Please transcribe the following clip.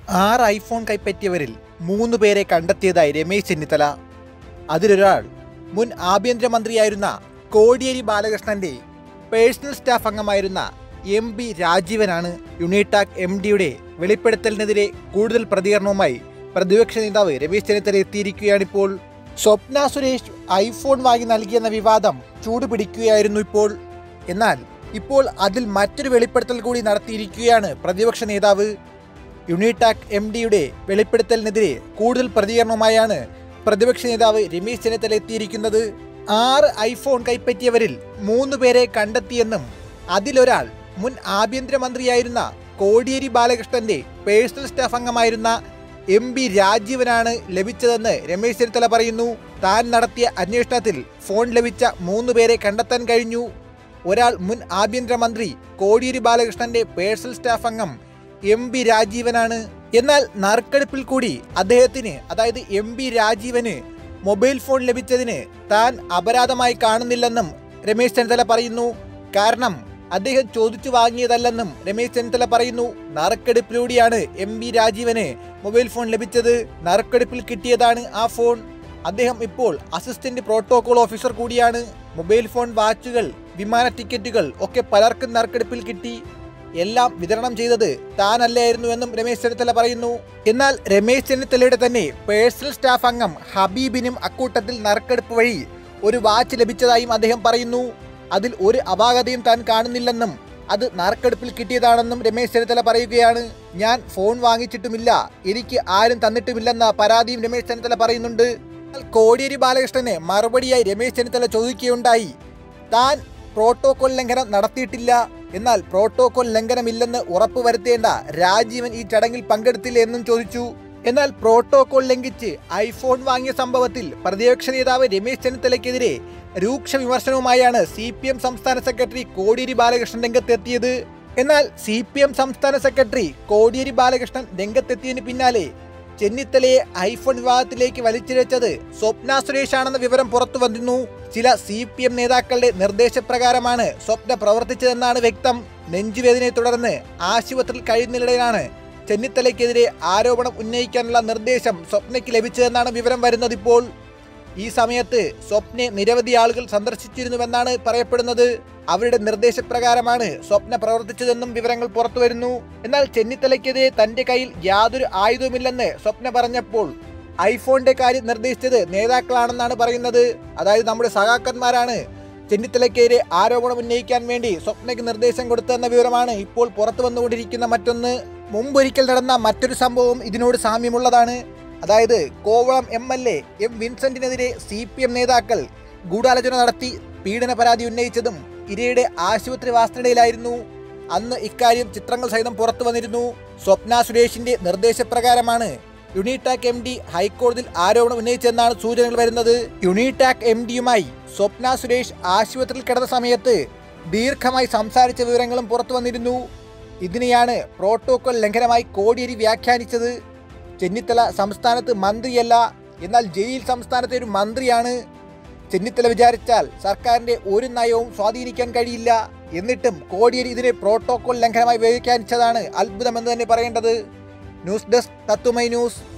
ആറ് ഐഫോൺ കൈപ്പറ്റിയവരിൽ മൂന്ന് പേരെ കണ്ടെത്തിയതായി രമേശ് ചെന്നിത്തല അതിലൊരാൾ മുൻ ആഭ്യന്തരമന്ത്രിയായിരുന്ന കോടിയേരി ബാലകൃഷ്ണന്റെ പേഴ്സണൽ സ്റ്റാഫ് അംഗമായിരുന്ന എം ബി രാജീവനാണ് യുണീടാക് എം ഡിയുടെ വെളിപ്പെടുത്തലിനെതിരെ കൂടുതൽ പ്രതികരണവുമായി പ്രതിപക്ഷ നേതാവ് രമേശ് ചെന്നിത്തല എത്തിയിരിക്കുകയാണിപ്പോൾ സ്വപ്ന സുരേഷ് ഐഫോൺ വാങ്ങി നൽകിയെന്ന വിവാദം ചൂടുപിടിക്കുകയായിരുന്നു ഇപ്പോൾ എന്നാൽ ഇപ്പോൾ അതിൽ മറ്റൊരു വെളിപ്പെടുത്തൽ കൂടി നടത്തിയിരിക്കുകയാണ് പ്രതിപക്ഷ നേതാവ് യുണീടാക് എം ഡിയുടെ വെളിപ്പെടുത്തലിനെതിരെ കൂടുതൽ പ്രതികരണവുമായാണ് പ്രതിപക്ഷ നേതാവ് രമേശ് ചെന്നിത്തല എത്തിയിരിക്കുന്നത് ആറ് ഐഫോൺ കൈപ്പറ്റിയവരിൽ മൂന്ന് പേരെ കണ്ടെത്തിയെന്നും അതിലൊരാൾ മുൻ ആഭ്യന്തരമന്ത്രിയായിരുന്ന കോടിയേരി ബാലകൃഷ്ണന്റെ പേഴ്സണൽ സ്റ്റാഫ് അംഗമായിരുന്ന എം ബി രാജീവനാണ് ലഭിച്ചതെന്ന് രമേശ് ചെന്നിത്തല പറയുന്നു താൻ നടത്തിയ അന്വേഷണത്തിൽ ഫോൺ ലഭിച്ച മൂന്ന് പേരെ കണ്ടെത്താൻ കഴിഞ്ഞു ഒരാൾ മുൻ ആഭ്യന്തരമന്ത്രി കോടിയേരി ബാലകൃഷ്ണന്റെ പേഴ്സണൽ സ്റ്റാഫ് അംഗം എം ബി രാജീവനാണ് എന്നാൽ നറുക്കെടുപ്പിൽ കൂടി അദ്ദേഹത്തിന് അതായത് എം ബി രാജീവന് മൊബൈൽ ഫോൺ ലഭിച്ചതിന് താൻ അപരാധമായി കാണുന്നില്ലെന്നും രമേശ് ചെന്നിത്തല പറയുന്നു കാരണം അദ്ദേഹം ചോദിച്ചു വാങ്ങിയതല്ലെന്നും രമേശ് ചെന്നിത്തല പറയുന്നു നറുക്കെടുപ്പിലൂടെയാണ് എം ബി രാജീവന് മൊബൈൽ ഫോൺ ലഭിച്ചത് നറുക്കെടുപ്പിൽ കിട്ടിയതാണ് ആ ഫോൺ അദ്ദേഹം ഇപ്പോൾ അസിസ്റ്റന്റ് പ്രോട്ടോകോൾ ഓഫീസർ കൂടിയാണ് മൊബൈൽ ഫോൺ വാച്ചുകൾ വിമാന ടിക്കറ്റുകൾ ഒക്കെ പലർക്കും നറുക്കെടുപ്പിൽ കിട്ടി എല്ലാം വിതരണം ചെയ്തത് താനല്ലായിരുന്നു എന്നും രമേശ് ചെന്നിത്തല പറയുന്നു എന്നാൽ രമേശ് ചെന്നിത്തലയുടെ തന്നെ പേഴ്സണൽ സ്റ്റാഫ് അംഗം ഹബീബിനും അക്കൂട്ടത്തിൽ നറുക്കെടുപ്പ് വഴി ഒരു വാച്ച് ലഭിച്ചതായും അദ്ദേഹം പറയുന്നു അതിൽ ഒരു അപാകതയും താൻ കാണുന്നില്ലെന്നും അത് നറുക്കെടുപ്പിൽ കിട്ടിയതാണെന്നും രമേശ് ചെന്നിത്തല പറയുകയാണ് ഞാൻ ഫോൺ വാങ്ങിച്ചിട്ടുമില്ല എനിക്ക് ആരും തന്നിട്ടുമില്ലെന്ന പരാതിയും രമേശ് ചെന്നിത്തല പറയുന്നുണ്ട് എന്നാൽ കോടിയേരി ബാലകൃഷ്ണന് മറുപടിയായി രമേശ് ചെന്നിത്തല ചോദിക്കുകയുണ്ടായി താൻ പ്രോട്ടോകോൾ ലംഘനം നടത്തിയിട്ടില്ല എന്നാൽ പ്രോട്ടോകോൾ ലംഘനമില്ലെന്ന് ഉറപ്പുവരുത്തേണ്ട രാജീവൻ ഈ ചടങ്ങിൽ പങ്കെടുത്തില്ല എന്നും ചോദിച്ചു എന്നാൽ പ്രോട്ടോകോൾ ലംഘിച്ച് ഐഫോൺ വാങ്ങിയ സംഭവത്തിൽ പ്രതിപക്ഷ നേതാവ് രമേശ് ചെന്നിത്തലയ്ക്കെതിരെ രൂക്ഷ വിമർശനവുമായാണ് സി പി എം സംസ്ഥാന സെക്രട്ടറി കോടിയേരി ബാലകൃഷ്ണൻ രംഗത്തെത്തിയത് എന്നാൽ സി പി എം സംസ്ഥാന സെക്രട്ടറി കോടിയേരി ബാലകൃഷ്ണൻ രംഗത്തെത്തിയതിന് പിന്നാലെ ചെന്നിത്തലയെ ഐഫോൺ വിവാദത്തിലേക്ക് വലിച്ചിഴച്ചത് സ്വപ്ന സുരേഷ് ആണെന്ന വിവരം പുറത്തു വന്നിരുന്നു ചില സി പി എം നേതാക്കളുടെ നിർദ്ദേശപ്രകാരമാണ് സ്വപ്ന പ്രവർത്തിച്ചതെന്നാണ് വ്യക്തം നെഞ്ചുവേദനയെ തുടർന്ന് ആശുപത്രിയിൽ കഴിയുന്നതിനിടയിലാണ് ചെന്നിത്തലയ്ക്കെതിരെ ആരോപണം ഉന്നയിക്കാനുള്ള നിർദ്ദേശം സ്വപ്നയ്ക്ക് ലഭിച്ചതെന്നാണ് വിവരം വരുന്നത് ഇപ്പോൾ ഈ സമയത്ത് സ്വപ്നെ നിരവധി ആളുകൾ സന്ദർശിച്ചിരുന്നുവെന്നാണ് പറയപ്പെടുന്നത് അവരുടെ നിർദ്ദേശപ്രകാരമാണ് സ്വപ്ന പ്രവർത്തിച്ചതെന്നും വിവരങ്ങൾ പുറത്തു വരുന്നു എന്നാൽ ചെന്നിത്തലയ്ക്കെതിരെ തന്റെ കയ്യിൽ യാതൊരു ആയുധവുമില്ലെന്ന് സ്വപ്ന പറഞ്ഞപ്പോൾ ഐഫോണിന്റെ കാര്യം നിർദ്ദേശിച്ചത് നേതാക്കളാണെന്നാണ് പറയുന്നത് അതായത് നമ്മുടെ സഹാക്കന്മാരാണ് ചെന്നിത്തലയ്ക്കെതിരെ ആരോപണം ഉന്നയിക്കാൻ വേണ്ടി സ്വപ്നയ്ക്ക് നിർദ്ദേശം കൊടുത്തെന്ന വിവരമാണ് ഇപ്പോൾ പുറത്തു വന്നുകൊണ്ടിരിക്കുന്ന മറ്റൊന്ന് മുമ്പൊരിക്കൽ നടന്ന മറ്റൊരു സംഭവം ഇതിനോട് സാമ്യമുള്ളതാണ് അതായത് Kovalam M L A M വിൻസെന്റിനെതിരെ സി പി എം നേതാക്കൾ ഗൂഢാലോചന നടത്തി പീഡന പരാതി ഉന്നയിച്ചതും ഇരയുടെ ആശുപത്രി വാസനയിലായിരുന്നു അന്ന് ഇക്കാര്യം ചിത്രങ്ങൾ സഹിതം പുറത്തു വന്നിരുന്നു സ്വപ്ന സുരേഷിന്റെ നിർദ്ദേശപ്രകാരമാണ് യുണിടാക് എം ഡി ഹൈക്കോടതിയിൽ ആരോപണം ഉന്നയിച്ചെന്നാണ് സൂചനകൾ വരുന്നത് യുണിടാക് എം ഡിയുമായി സ്വപ്ന സുരേഷ് ആശുപത്രിയിൽ കിടന്ന സമയത്ത് ദീർഘമായി സംസാരിച്ച വിവരങ്ങളും പുറത്തു വന്നിരുന്നു ഇതിനെയാണ് പ്രോട്ടോകോൾ ലംഘനമായി കോടിയേരി വ്യാഖ്യാനിച്ചത് ചെന്നിത്തല സംസ്ഥാനത്ത് മന്ത്രിയല്ല എന്നാൽ ജയിൽ സംസ്ഥാനത്തെ ഒരു മന്ത്രിയാണ് ചെന്നിത്തല വിചാരിച്ചാൽ സർക്കാരിന്റെ ഒരു നയവും സ്വാധീനിക്കാൻ കഴിയില്ല എന്നിട്ടും കോടിയേരി ഇതിനെ പ്രോട്ടോകോൾ ലംഘനമായി വ്യാഖ്യാനിച്ചതാണ് അത്ഭുതമെന്ന് തന്നെ പറയേണ്ടത് ന്യൂസ് ഡെസ്ക് തത്തുമൈ ന്യൂസ്